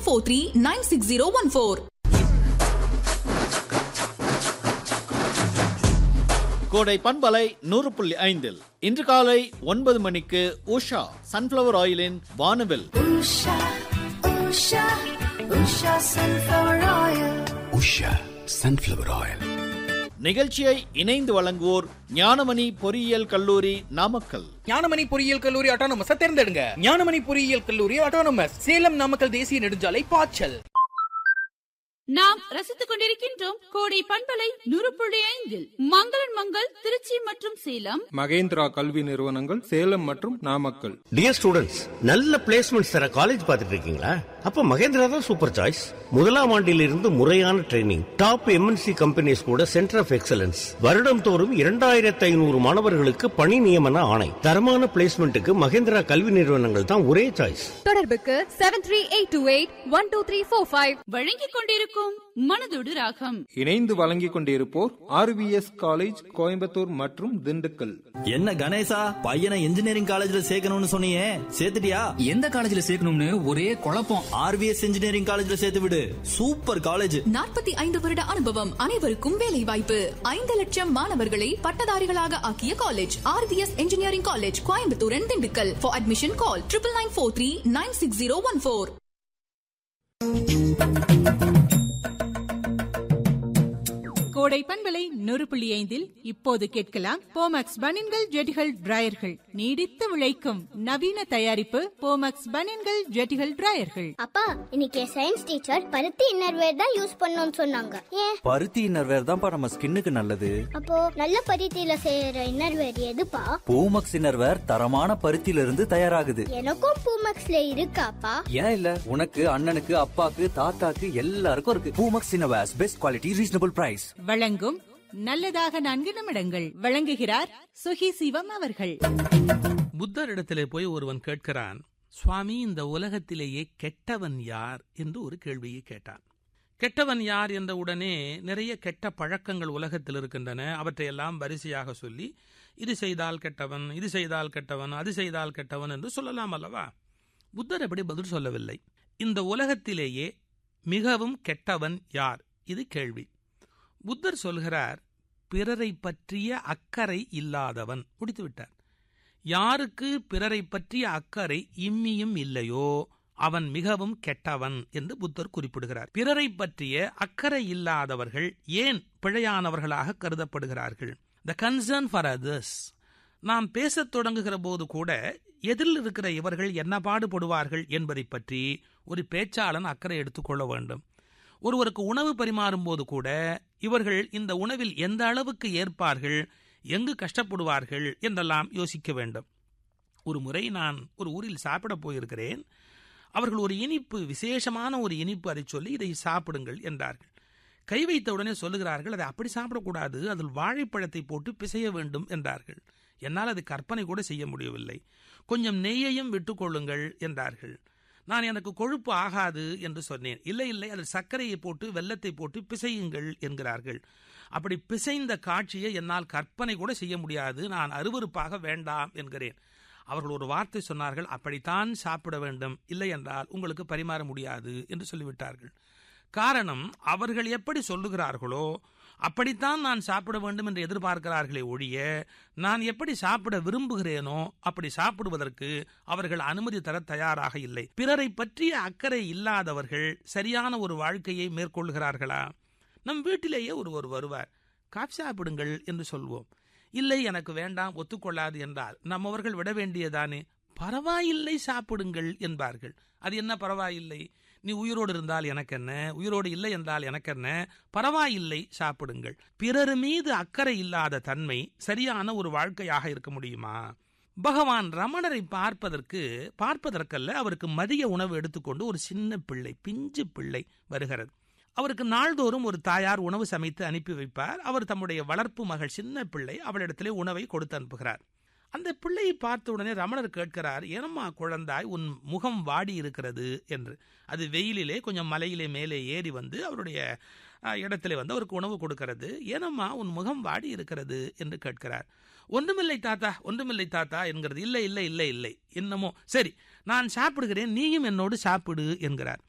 Four three nine six zero one four Kodai பண்பலை நூறு புள்ளி ஐந்தில் இன்று காலை ஒன்பது மணிக்கு உஷா சன்ஃப்ளவர் ஆயிலின் வானவில் Usha, Usha, Usha sunflower oil. Usha sunflower oil நிகழ்ச்சியை இணைந்து வழங்குவோர் ஞானமணி பொறியியல் கல்லூரி நாமக்கல் ஞானமணி பொறியியல் கல்லூரி ஆட்டோனமஸ் தேர்ந்தெடுங்க ஞானமணி பொறியியல் கல்லூரி ஆட்டோனமஸ் சேலம் நாமக்கல் தேசிய நெடுஞ்சாலை பாய்ச்சல் நாம் ரசித்துக் கொண்டிருக்கின்றோம் கோடை பண்பலை நூறு புள்ளி ஐந்தில் மங்களன் மங்கள் திருச்சி மற்றும் சேலம் மகேந்திரா கல்வி நிறுவனங்கள் சேலம் மற்றும் நாமக்கல் டியர் ஸ்டூடெண்ட்ஸ் நல்ல பிளேஸ்மெண்ட்ஸ் தர காலேஜ் பார்த்துட்டு இருக்கீங்களா அப்ப மகேந்திரா தான் சூப்பர் சாய்ஸ் முதலாம் ஆண்டிலிருந்து முறையான ட்ரைனிங் டாப் எம்என்சி கம்பெனிஸ் கூட சென்டர் ஆஃப் எக்ஸலன்ஸ் வருடம் தோறும் இரண்டாயிரத்தி ஐநூறு மாணவர்களுக்கு பணி நியமன ஆணை தரமான பிளேஸ்மெண்ட்டுக்கு மகேந்திரா கல்வி நிறுவனங்கள் தான் ஒரே சாய்ஸ் தொடர்புக்கு seven three eight two eight one two three four five வழங்கிக் கொண்டிருக்கும் மனதோடு ராகம் இணைந்து வழங்கிக் கொண்டிருப்போர் ஆர்விஎஸ் காலேஜ் கோயம்புத்தூர் மற்றும் திண்டுக்கல் என்ன கணேசா பையனை இன்ஜினியரிங் காலேஜ்ல சேர்க்கணும்னு சொன்னியே சேர்த்துட்டியா எந்த காலேஜ்ல சேர்க்கணும்னு ஒரே குழப்பம் ஆர்விஎஸ் இன்ஜினியரிங் காலேஜ்ல சேர்த்து விடு சூப்பர் காலேஜ் நாற்பத்தி ஐந்து வருட அனுபவம் அனைவருக்கும் வேலை வாய்ப்பு ஐந்து லட்சம் மாணவர்களை பட்டதாரிகளாக ஆக்கிய college RVS engineering college Coimbatore and Dindigul for admission call triple nine four three nine six zero one four Kodai பண்பலை நூறு புள்ளி ஐந்தில் இப்போது கேட்கலாம் போமக்ஸ் பனின்கள் ஜெட்டிகள் டிராயர்கள் நீடித்து விளைக்கும் நவீன தயாரிப்பு போமக்ஸ் பனின்கள் ஜெட்டிகள் டிராயர்கள் அப்பா இன்னைக்கு சயின்ஸ் டீச்சர் பருத்தி இன்னர்வேர் தான் யூஸ் பண்ணணும்னு சொன்னாங்க ஏன் பருத்தி இன்னர்வேர் தான்ப்பா நம்ம ஸ்கின்னுக்கு நல்லது அப்போ நல்ல பருத்தியில செய்யற இன்னர்வேர் எதுப்பா பூமக்ஸ் இன்னர்வேர் தரமான பருத்தியில இருந்து தயாராகுது எனக்கும் பூமக்ஸ்ல இருக்காப்பா ஏன் இல்ல உனக்கு அண்ணனுக்கு அப்பாக்கு தாத்தாக்கு எல்லாருக்கும் இருக்கு Poomex innerwears best quality reasonable price வழங்கும் நல்லதாக நான்கு நிமிடங்கள் வழங்குகிறார் சுகி சிவம் அவர்கள் புத்தரிடத்திலே போய் ஒருவன் கேட்கிறான் சுவாமி இந்த உலகத்திலேயே கெட்டவன் யார் என்று ஒரு கேள்வியை கேட்டான் கெட்டவன் யார் என்ற உடனே நிறைய கெட்ட பழக்கங்கள் உலகத்தில் இருக்கின்றன அவற்றையெல்லாம் வரிசையாக சொல்லி இது செய்தால் கெட்டவன் இது செய்தால் கெட்டவன் அது செய்தால் கெட்டவன் என்று சொல்லலாம் அல்லவா புத்தர் எப்படி பதில் சொல்லவில்லை இந்த உலகத்திலேயே மிகவும் கெட்டவன் யார் இது கேள்வி புத்தர் சொல்கிறார் பிறரை பற்றிய அக்கறை இல்லாதவன் முடித்து விட்டார் யாருக்கு பிறரை பற்றிய அக்கறை இம்மியும் இல்லையோ அவன் மிகவும் கெட்டவன் என்று புத்தர் குறிப்பிடுகிறார் பிறரை பற்றிய அக்கறை இல்லாதவர்கள் ஏன் பிழையானவர்களாக கருதப்படுகிறார்கள் த கன்சர்ன் ஃபார் அதர்ஸ் நாம் பேசத் தொடங்குகிற போது கூட எதிரில் இருக்கிற இவர்கள் என்ன பாடுபடுவார்கள் என்பதை பற்றி ஒரு பேச்சாளன் அக்கறை எடுத்துக்கொள்ள வேண்டும் ஒருவருக்கு உணவு பரிமாறும் போது கூட இவர்கள் இந்த உணவில் எந்த அளவுக்கு ஏற்பார்கள் எங்கு கஷ்டப்படுவார்கள் என்றெல்லாம் யோசிக்க வேண்டும் ஒரு முறை நான் ஒரு ஊரில் சாப்பிட போயிருக்கிறேன் அவர்கள் ஒரு இனிப்பு விசேஷமான ஒரு இனிப்பு அதை சொல்லி இதை சாப்பிடுங்கள் என்றார்கள் கை வைத்த உடனே சொல்லுகிறார்கள் அதை அப்படி சாப்பிடக்கூடாது அதில் வாழைப்பழத்தை போட்டு பிசைய வேண்டும் என்றார்கள் என்னால் அது கற்பனை கூட செய்ய முடியவில்லை கொஞ்சம் நெய்யையும் விட்டுக்கொள்ளுங்கள் என்றார்கள் நான் எனக்கு கொழுப்பு ஆகாது என்று சொன்னேன் இல்லை இல்லை அதில் சர்க்கரையை போட்டு வெள்ளத்தை போட்டு பிசையுங்கள் என்கிறார்கள் அப்படி பிசைந்த காட்சியை என்னால் கற்பனை கூட செய்ய முடியாது நான் அருவருப்பாக வேண்டாம் என்கிறேன் அவர்கள் ஒரு வார்த்தை சொன்னார்கள் அப்படித்தான் சாப்பிட வேண்டும் இல்லை என்றால் உங்களுக்கு பரிமாற முடியாது என்று சொல்லிவிட்டார்கள் காரணம் அவர்கள் எப்படி சொல்லுகிறார்களோ அப்படித்தான் நான் சாப்பிட வேண்டும் என்று எதிர்பார்க்கிறார்களே ஒழிய நான் எப்படி சாப்பிட விரும்புகிறேனோ அப்படி சாப்பிடுவதற்கு அவர்கள் அனுமதி தர தயாராக இல்லை பிறரை பற்றிய அக்கறை இல்லாதவர்கள் சரியான ஒரு வாழ்க்கையை மேற்கொள்கிறார்களா நம் வீட்டிலேயே ஒருவர் வருவார் காஃபி சாப்பிடுங்கள் என்று சொல்வோம் இல்லை எனக்கு வேண்டாம் ஒத்துக்கொள்ளாது என்றால் நம்மவர்கள் விட வேண்டியதானே பரவாயில்லை சாப்பிடுங்கள் என்பார்கள் அது என்ன பரவாயில்லை நீ உயிரோடு இருந்தால் எனக்கு என்ன உயிரோடு இல்லை என்றால் எனக்கு என்ன பரவாயில்லை சாப்பிடுங்கள் பிறர் மீது அக்கறை இல்லாத தன்மை சரியான ஒரு வாழ்க்கையாக இருக்க முடியுமா பகவான் ரமணரை பார்ப்பதற்கு பார்ப்பதற்கல்ல அவருக்கு மதிய உணவு எடுத்துக்கொண்டு ஒரு சின்ன பிள்ளை பிஞ்சு பிள்ளை வருகிறது அவருக்கு நாள்தோறும் ஒரு தாயார் உணவு சமைத்து அனுப்பி வைப்பார் அவர் தம்முடைய வளர்ப்பு மகள் சின்ன பிள்ளை அவளிடத்திலே உணவை கொடுத்து அனுப்புகிறார் அந்த பிள்ளையை பார்த்த உடனே ரமணர் கேட்கிறார் ஏனம்மா குழந்தாய் உன் முகம் வாடி இருக்கிறது என்று அது வெயிலிலே கொஞ்சம் மலையிலே மேலே ஏறி வந்து அவருடைய இடத்திலே வந்து அவருக்கு உணவு கொடுக்கிறது ஏனம்மா உன் முகம் வாடி இருக்கிறது என்று கேட்கிறார் ஒன்றுமில்லை தாத்தா ஒன்றுமில்லை தாத்தா என்கிறது இல்லை இல்லை இல்லை இல்லை என்னமோ சரி நான் சாப்பிடுகிறேன் நீயும் என்னோடு சாப்பிடு என்கிறார்